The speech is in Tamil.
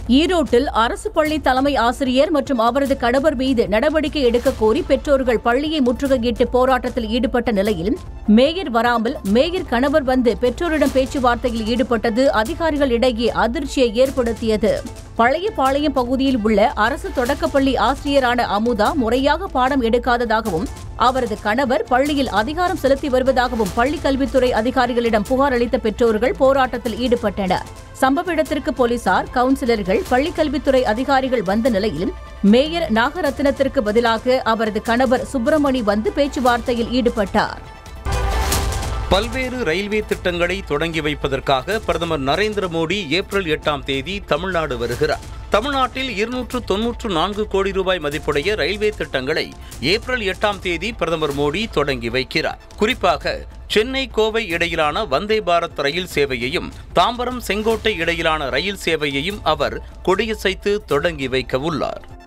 ஈரோட்டில் அரசு பள்ளி தலைமை ஆசிரியர் மற்றும் அவரது கணவர் மீது நடவடிக்கை எடுக்க கோரி பெற்றோர்கள் பள்ளியை முற்றுகையிட்டு போராட்டத்தில் ஈடுபட்ட நிலையில் மேயர் வராமல் மேயர் கணவர் வந்து பெற்றோரிடம் பேச்சுவார்த்தையில் ஈடுபட்டது அதிகாரிகளிடையே அதிர்ச்சியை ஏற்படுத்தியது பழைய பாளையம் பகுதியில் உள்ள அரசு தொடக்கப்பள்ளி ஆசிரியரான அமுதா முறையாக பாடம் எடுக்காததாகவும் அவரது கணவர் பள்ளியில் அதிகாரம் செலுத்தி வருவதாகவும் பள்ளிக் கல்வித்துறை அதிகாரிகளிடம் புகார் அளித்த பெற்றோர்கள் போராட்டத்தில் ஈடுபட்டனர் சம்பவ இடத்திற்கு போலீசார் கவுன்சிலர்கள் பள்ளிக் கல்வித்துறை அதிகாரிகள் வந்த நிலையில் மேயர் நாகரத்தினத்திற்கு பதிலாக அவரது கணவர் சுப்பிரமணி வந்து பேச்சுவார்த்தையில் ஈடுபட்டார் பல்வேறு ரயில்வே திட்டங்களை தொடங்கி வைப்பதற்காக பிரதமர் நரேந்திர மோடி ஏப்ரல் எட்டாம் தேதி தமிழ்நாடு வருகிறார் தமிழ்நாட்டில் இருநூற்று தொன்னூற்று நான்கு கோடி ரூபாய் மதிப்புடைய ரயில்வே திட்டங்களை ஏப்ரல் எட்டாம் தேதி பிரதமர் மோடி தொடங்கி வைக்கிறார் குறிப்பாக சென்னை கோவை இடையிலான வந்தே பாரத் ரயில் சேவையையும் தாம்பரம் செங்கோட்டை இடையிலான ரயில் சேவையையும் அவர் கொடியசைத்து தொடங்கி வைக்க உள்ளார்